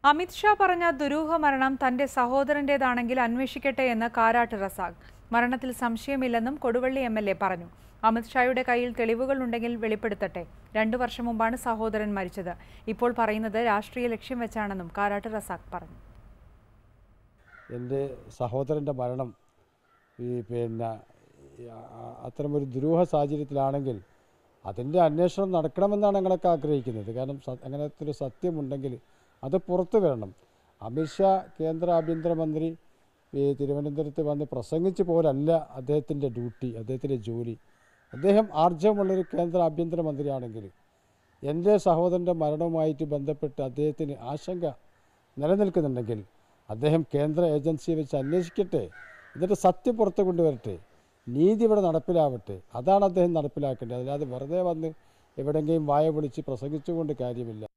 അമിത്ഷാ പറഞ്ഞ ദുരൂഹ മരണം തന്റെ സഹോദരന്റേതാണെങ്കിൽ അന്വേഷിക്കട്ടെ എന്ന് കാരാട്ട് റസാഖ് മരണത്തിൽ സംശയമില്ലെന്നും കൊടുവള്ളി എം എൽ എ പറഞ്ഞു അമിത്ഷായുടെ കയ്യിൽ തെളിവുകൾ ഉണ്ടെങ്കിൽ വെളിപ്പെടുത്തട്ടെ രണ്ടു വർഷം മുമ്പാണ് സഹോദരൻ മരിച്ചത് ഇപ്പോൾ പറയുന്നത് രാഷ്ട്രീയ ലക്ഷ്യം വെച്ചാണെന്നും കാരാട്ട് റസാഖ് പറഞ്ഞു എൻ്റെ സഹോദരൻ്റെ മരണം ഈ പിന്നെ ഈ ആ- അത്തരമൊരു ദുരൂഹ സാഹചര്യത്തിലാണെങ്കിൽ അതിൻ്റെ അന്വേഷണം നടക്കണമെന്നാണ് ഞങ്ങളൊക്കെ ആഗ്രഹിക്കുന്നത് കാരണം സ- അങ്ങനത്തെ ഒരു സത്യമുണ്ടെങ്കിൽ അത് പുറത്തു വരണം അമിത്ഷാ കേന്ദ്ര ആഭ്യന്തരമന്ത്രി ഈ തിരുവനന്തപുരത്ത് വന്ന് പ്രസംഗിച്ച് പോലല്ല അദ്ദേഹത്തിൻ്റെ ഡ്യൂട്ടി അദ്ദേഹത്തിൻ്റെ ജോലി അദ്ദേഹം ആർജവമുള്ളൊരു കേന്ദ്ര ആഭ്യന്തരമന്ത്രിയാണെങ്കിൽ എൻ്റെ സഹോദരൻ്റെ മരണവുമായിട്ട് ബന്ധപ്പെട്ട് അദ്ദേഹത്തിന് ആശങ്ക നിലനിൽക്കുന്നുണ്ടെങ്കിൽ അദ്ദേഹം കേന്ദ്ര ഏജൻസിയെ വെച്ച് അന്വേഷിക്കട്ടെ എന്നിട്ട് സത്യം പുറത്തു കൊണ്ടുവരട്ടെ നീതി ഇവിടെ നടപ്പിലാവട്ടെ അതാണ് അദ്ദേഹം നടപ്പിലാക്കേണ്ടത് അല്ലാതെ വെറുതെ വന്ന് എവിടെയെങ്കിലും വായ പൊളിച്ച് പ്രസംഗിച്ചുകൊണ്ട് കാര്യമില്ല